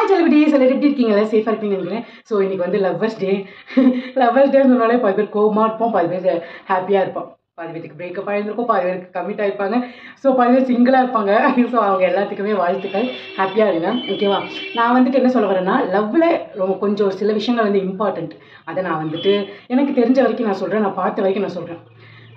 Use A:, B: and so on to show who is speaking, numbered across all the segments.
A: celebrities எல்லாரும் எப்படி இருக்கீங்களா சேஃபாக இருக்கீங்கன்னு நினைக்கிறேன் ஸோ இன்னைக்கு வந்து லவ்வர்ஸ் டே லவ்வர்ஸ் டே சொன்னாலே பாதி பேர் கோவமாக இருப்போம் பாதி பேர் ஹாப்பியாக இருப்போம் பாதி பேருக்கு பிரேக்கப் ஆகிருந்திருக்கும் பாதி பேருக்கு கமிட் ஆகிருப்பாங்க ஸோ பாதி பேர் சிங்கிளாக இருப்பாங்க ஸோ அவங்க எல்லாத்துக்குமே வாழ்த்துக்கள் ஹாப்பியாக இருங்க ஓகேவா நான் வந்துட்டு என்ன சொல்ல வரேன்னா லவ்வில் ரொம்ப கொஞ்சம் ஒரு சில விஷயங்கள் வந்து இம்பார்ட்டண்ட் அதை நான் வந்துட்டு எனக்கு தெரிஞ்ச வரைக்கும் நான் சொல்கிறேன் நான் பார்த்த வரைக்கும் நான் சொல்கிறேன்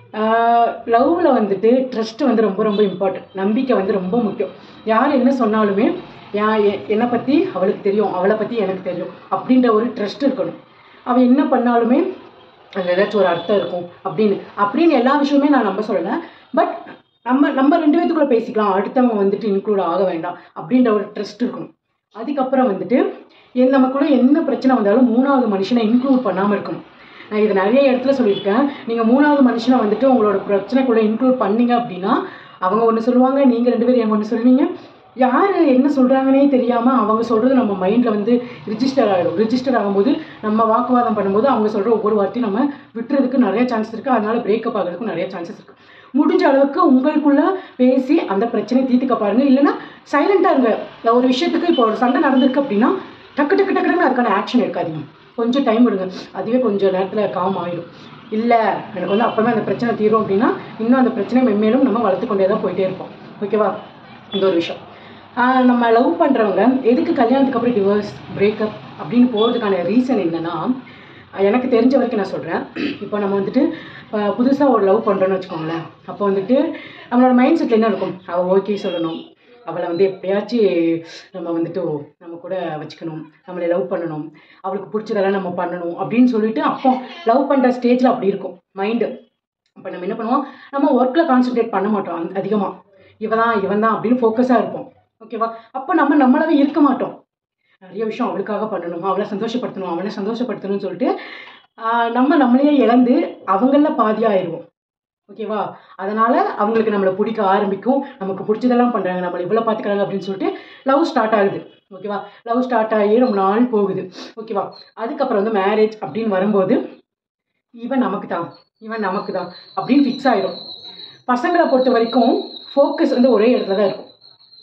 A: லவ்வில் வந்துட்டு ட்ரஸ்ட் வந்து ரொம்ப ரொம்ப இம்பார்ட்டன்ட் நம்பிக்கை வந்து ரொம்ப முக்கியம் யார் என்ன சொன்னாலுமே யா எ- என்னை பற்றி அவளுக்கு தெரியும் அவளை பற்றி எனக்கு தெரியும் அப்படின்ற ஒரு ட்ரஸ்ட் இருக்கணும் அவள் என்ன பண்ணாலுமே அதில் ஏதாச்சும் ஒரு அர்த்தம் இருக்கும் அப்படின்னு அப்படின்னு எல்லா விஷயமே நான் நம்ப சொல்லலை பட் நம்ம நம்ம ரெண்டு பேத்துக்குள்ளே பேசிக்கலாம் அடுத்தவங்க வந்துட்டு இன்க்ளூட் ஆக வேண்டாம் அப்படின்ற ஒரு ட்ரஸ்ட் இருக்கணும் அதுக்கப்புறம் வந்துட்டு என் நமக்குள்ளே என்ன பிரச்சனை வந்தாலும் மூணாவது மனுஷனை இன்க்ளூட் பண்ணாமல் இருக்கணும் நான் இது நிறைய இடத்துல சொல்லியிருக்கேன் நீங்கள் மூணாவது மனுஷனை வந்துட்டு உங்களோட பிரச்சனைக்குள்ளே இன்க்ளூட் பண்ணீங்க அப்படின்னா அவங்க ஒன்று சொல்லுவாங்க நீங்கள் ரெண்டு பேரும் ஒன்று சொல்லுவீங்க யார் என்ன சொல்கிறாங்கன்னே தெரியாமல் அவங்க சொல்கிறது நம்ம மைண்டில் வந்து ரிஜிஸ்டர் ஆகிடும் ரிஜிஸ்டர் ஆகும்போது நம்ம வாக்குவாதம் பண்ணும்போது அவங்க சொல்கிற ஒவ்வொரு வார்த்தையும் நம்ம விட்டுறதுக்கு நிறைய சான்சஸ் இருக்குது அதனால பிரேக்கப் ஆகிறதுக்கும் நிறைய சான்சஸ் இருக்குது முடிஞ்ச அளவுக்கு உங்களுக்குள்ள பேசி அந்த பிரச்சனையை தீர்த்துக்க பாருங்க இல்லைன்னா சைலண்டாக இருங்க இந்த ஒரு விஷயத்துக்கு இப்போ ஒரு சண்டை நடந்திருக்கு அப்படின்னா டக்கு டக்கு டக்கு டக்குன்னு அதுக்கான ஆக்ஷன் எடுக்காதீங்க கொஞ்சம் டைம் விடுங்க அதுவே கொஞ்சம் நேரத்தில் காம் ஆகிடும் இல்லை எனக்கு வந்து அப்போவே அந்த பிரச்சனை தீரும் அப்படின்னா இன்னும் அந்த பிரச்சனை மென்மேலும் நம்ம வளர்த்து கொண்டே தான் போயிட்டே இருப்போம் ஓகேவா இந்த ஒரு விஷயம் ஆஹ் நம்ம லவ் பண்ணுறவங்க எதுக்கு கல்யாணத்துக்கு அப்புறம் டிவோர்ஸ் பிரேக்கப் அப்படின்னு போகிறதுக்கான ரீசன் என்னன்னா ஆஹ் எனக்கு தெரிஞ்ச வரைக்கும் நான் சொல்கிறேன் இப்போ நம்ம வந்துட்டு புதுசாக ஒரு லவ் பண்ணுறோன்னு வச்சுக்கோங்களேன் அப்போ வந்துட்டு நம்மளோட மைண்ட் செட்டில் என்ன இருக்கும் அவள் ஓகே சொல்லணும் அவளை வந்து எப்படியாச்சும் நம்ம வந்துட்டு ஓ, நம்ம கூட வச்சுக்கணும் நம்மளை லவ் பண்ணணும் அவளுக்கு பிடிச்சதெல்லாம் நம்ம பண்ணணும் அப்படின்னு சொல்லிட்டு அப்போ லவ் பண்ணுற ஸ்டேஜில் அப்படி இருக்கும் மைண்டு அப்போ நம்ம என்ன பண்ணுவோம் நம்ம ஒர்க்கில் கான்சென்ட்ரேட் பண்ண மாட்டோம் அதிகமாக இவ தான் இவன் தான் அப்படின்னு ஃபோக்கஸாக இருப்போம் ஓகேவா அப்போ நம்ம நம்மளாவே இருக்க மாட்டோம் நிறைய விஷயம் அவளுக்காக பண்ணணும் அவளை சந்தோஷப்படுத்தணும் அவனை சந்தோஷப்படுத்தணும்னு சொல்லிட்டு ஆஹ் நம்ம நம்மளையே இழந்து அவங்கள பாதியாக ஆயிடுவோம் ஓகேவா அதனால அவங்களுக்கு நம்மளை பிடிக்க ஆரம்பிக்கும் நமக்கு பிடிச்சதெல்லாம் பண்ணுறாங்க நம்மளை இவ்வளோ பார்த்துக்கிறாங்க அப்படின்னு சொல்லிட்டு லவ் ஸ்டார்ட் ஆகுது ஓகேவா லவ் ஸ்டார்ட் ஆகி ரொம்ப நாள் போகுது ஓகேவா அதுக்கப்புறம் வந்து மேரேஜ் அப்படின்னு வரும்போது இவன் நமக்கு தான் இவன் நமக்கு தான் அப்படின்னு ஃபிக்ஸ் ஆயிடும் பசங்களை பொறுத்த வரைக்கும் ஃபோக்கஸ் வந்து ஒரே இடத்துல தான் இருக்கும்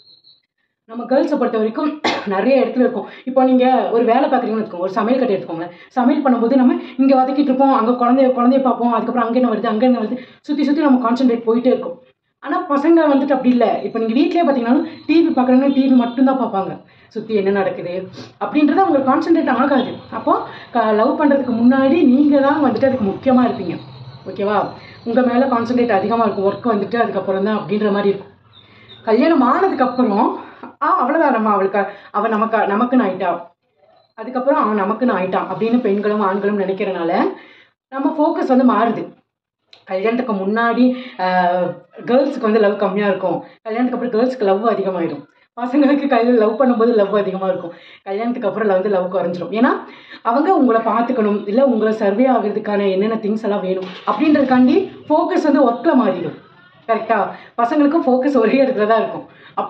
A: நம்ம கேர்ள்ஸை பொறுத்த வரைக்கும் நிறைய இடத்துல இருக்கும் இப்போ நீங்கள் ஒரு வேலை பார்க்குறீங்கன்னு வச்சுக்கோங்க ஒரு சமையல் கட்டை எடுத்துக்கோங்களேன் சமையல் பண்ணும்போது நம்ம இங்கே வதக்கிட்டு இருப்போம் அங்கே குழந்தைய குழந்தைய பார்ப்போம் அதுக்கப்புறம் அங்கே என்ன வருது அங்கே என்ன வருது சுற்றி சுற்றி நம்ம கான்சென்ட்ரேட் போயிட்டே இருக்கும் ஆனால் பசங்க வந்துட்டு அப்படி இல்லை இப்போ நீங்கள் வீட்லேயே பார்த்தீங்கன்னா டிவி பார்க்குறாங்கன்னா டிவி மட்டும்தான் பார்ப்பாங்க சுற்றி என்ன நடக்குது அப்படின்றது அவங்களுக்கு கான்சென்ட்ரேட் ஆகாது அப்போது லவ் பண்ணுறதுக்கு முன்னாடி நீங்கள் தான் வந்துட்டு அதுக்கு முக்கியமாக இருப்பீங்க ஓகேவா உங்கள் மேலே கான்சென்ட்ரேட் அதிகமாக இருக்கும் ஒர்க் வந்துட்டு அதுக்கப்புறம் தான் அப்படின்ற மாதிரி இருக்கும் கல்யாணம் ஆனதுக்கப்புறம் ஆ அவ்வளோதான் நம்ம அவளுக்கு அவன் நமக்கு நமக்குன்னு ஆயிட்டா அதுக்கப்புறம் அவன் நமக்குன்னு ஆயிட்டான் அப்படின்னு பெண்களும் ஆண்களும் நினைக்கிறனால நம்ம ஃபோக்கஸ் வந்து மாறுது கல்யாணத்துக்கு முன்னாடி கேர்ள்ஸுக்கு வந்து லவ் கம்மியாக இருக்கும் கல்யாணத்துக்கு அப்புறம் கேர்ள்ஸ்க்கு லவ் அதிகமாயிடும் பசங்களுக்கு கல் லவ் பண்ணும்போது லவ் அதிகமாக இருக்கும் கல்யாணத்துக்கு அப்புறம் வந்து லவ் குறைஞ்சிரும் ஏன்னா அவங்க உங்களை பார்த்துக்கணும் இல்லை உங்களை சர்வே ஆகிறதுக்கான என்னென்ன திங்ஸ் எல்லாம் வேணும் அப்படின்றதுக்காண்டி ஃபோக்கஸ் வந்து ஒர்க்கில் மாறிடும் கரெக்டாக பசங்களுக்கும் ஃபோக்கஸ் ஒரே இடத்துல தான் இருக்கும்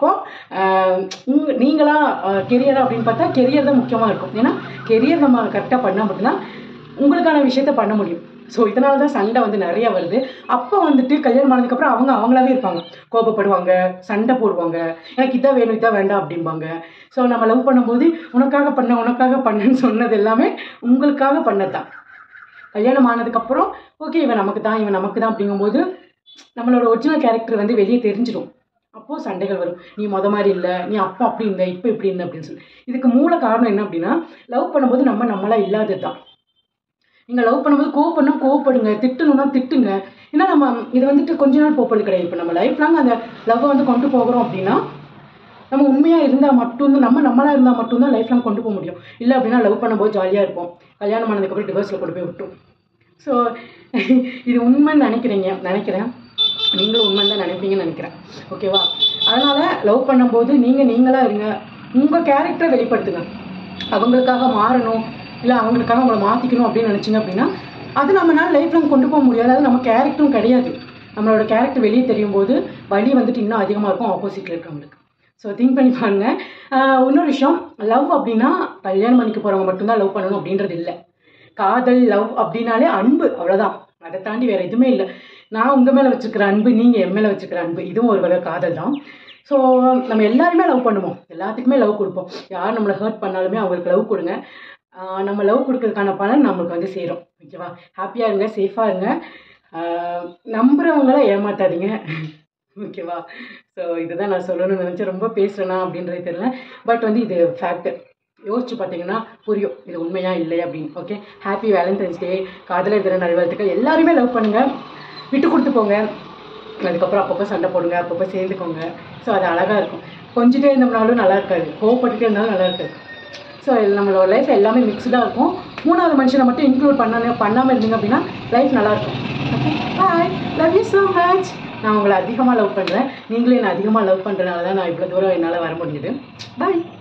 A: அப்போது உங்க நீங்களா கெரியர் அப்படின்னு பார்த்தா கெரியர் தான் முக்கியமாக இருக்கும் ஏன்னா கெரியர் நம்ம கரெக்டாக பண்ணால் மட்டும்தான் உங்களுக்கான விஷயத்த பண்ண முடியும் ஸோ இதனால தான் சண்டை வந்து நிறைய வருது அப்போ வந்துட்டு கல்யாணம் ஆனதுக்கப்புறம் அவங்க அவங்களாவே இருப்பாங்க கோபப்படுவாங்க சண்டை போடுவாங்க எனக்கு இதான் வேணும் இதான் வேண்டாம் அப்படிம்பாங்க ஸோ நம்ம லவ் பண்ணும்போது உனக்காக பண்ண உனக்காக பண்ணேன்னு சொன்னது எல்லாமே உங்களுக்காக பண்ணது தான் கல்யாணம் ஆனதுக்கப்புறம் ஓகே இவன் நமக்கு தான் இவன் நமக்கு தான் அப்படிங்கும்போது நம்மளோட ஒரிஜினல் கேரக்டர் வந்து வெளியே தெரிஞ்சிடும் அப்போது சண்டைகள் வரும் நீ மொத மாதிரி இல்லை நீ அப்போ அப்படி இருந்த இப்போ இப்படி இருந்த அப்படின்னு சொல்லி இதுக்கு மூல காரணம் என்ன அப்படின்னா லவ் பண்ணும்போது நம்ம நம்மளா இல்லாதது தான் நீங்கள் லவ் பண்ணும்போது கோவப்படணும் கோவப்படுங்க திட்டணும்னா திட்டுங்க ஏன்னா நம்ம இது வந்துட்டு கொஞ்ச நாள் போகிறது கிடையாது இப்போ நம்ம லைஃப் லாங் அந்த லவ்வை வந்து கொண்டு போகிறோம் அப்படின்னா நம்ம உண்மையாக இருந்தால் மட்டும்தான் நம்ம நம்மளாக இருந்தால் மட்டும்தான் லைஃப் லாங் கொண்டு போக முடியும் இல்லை அப்படின்னா லவ் பண்ணும்போது ஜாலியாக இருப்போம் கல்யாணம் ஆனதுக்கப்புறம் டிவோர்ஸில் கொண்டு போய் விட்டோம் ஸோ இது உண்மைன்னு நினைக்கிறீங்க நினைக்கிறேன் நீங்களும் உண்மைன்னு தான் நினைப்பீங்கன்னு நினைக்கிறேன் ஓகேவா அதனால் லவ் பண்ணும்போது நீங்கள் நீங்களாக இருங்க உங்கள் கேரக்டரை வெளிப்படுத்துங்க அவங்களுக்காக மாறணும் இல்லை அவங்களுக்காக உங்களை மாற்றிக்கணும் அப்படின்னு நினச்சிங்க அப்படின்னா அது நம்மளால லைஃப் லாங் கொண்டு போக முடியாது அது நம்ம கேரக்டரும் கிடையாது நம்மளோட கேரக்டர் வெளியே தெரியும் போது வலி வந்துட்டு இன்னும் அதிகமாக இருக்கும் ஆப்போசிட்டில் இருக்கவங்களுக்கு ஸோ திங்க் பண்ணி பாருங்க ஆஹ் இன்னொரு விஷயம் லவ் அப்படின்னா கல்யாணம் பண்ணிக்க போகிறவங்க மட்டும்தான் லவ் பண்ணணும் அப்படின்றது இல்லை காதல் லவ் அப்படின்னாலே அன்பு அவ்வளோதான் அதை தாண்டி வேறு எதுவுமே இல்லை நான் உங்கள் மேலே வச்சுருக்கிற அன்பு நீங்கள் என் மேலே வச்சுருக்கிற அன்பு இதுவும் ஒரு வகை காதல் தான் ஸோ நம்ம எல்லாருமே லவ் பண்ணுவோம் எல்லாத்துக்குமே லவ் கொடுப்போம் யார் நம்மளை ஹர்ட் பண்ணாலுமே அவங்களுக்கு லவ் கொடுங்க ஆஹ் நம்ம லவ் கொடுக்கறதுக்கான பலன் நம்மளுக்கு வந்து சேரும் ஓகேவா ஹாப்பியாக இருங்க சேஃபாக இருங்க ஆஹ் நம்புறவங்கள ஏமாத்தாதீங்க ஓகேவா ஸோ இதுதான் நான் சொல்லணும்னு நினச்சேன் ரொம்ப பேசுகிறேனா அப்படின்றது தெரியல பட் வந்து இது ஃபேக்ட் யோசிச்சு பார்த்தீங்கன்னா புரியும் இது உண்மையா இல்லை அப்படின்னு ஓகே ஹாப்பி வேலண்டைன்ஸ் டே காதலர் தின நல்வாழ்த்துக்கள் எல்லாருமே லவ் பண்ணுங்கள் விட்டு கொடுத்து போங்க அதுக்கப்புறம் அப்பப்போ சண்டை போடுங்க அப்பப்போ சேர்ந்துக்கோங்க ஸோ அது அழகாக இருக்கும் கொஞ்சிட்டே இருந்தோம்னாலும் நல்லா இருக்காது கோவப்பட்டுட்டே இருந்தாலும் நல்லா இருக்காது ஸோ நம்மளோட லைஃப் எல்லாமே மிக்ஸ்டாக இருக்கும் மூணாவது மனுஷனை மட்டும் இன்க்ளூட் பண்ண பண்ணாமல் இருந்தீங்க அப்படின்னா லைஃப் நல்லாயிருக்கும் okay bye love you so much நான் உங்களை அதிகமாக லவ் பண்ணுறேன் நீங்களே என்னை அதிகமாக லவ் பண்ணுறதுனால தான் நான் இவ்வளோ தூரம் என்னால் வர முடியுது பாய்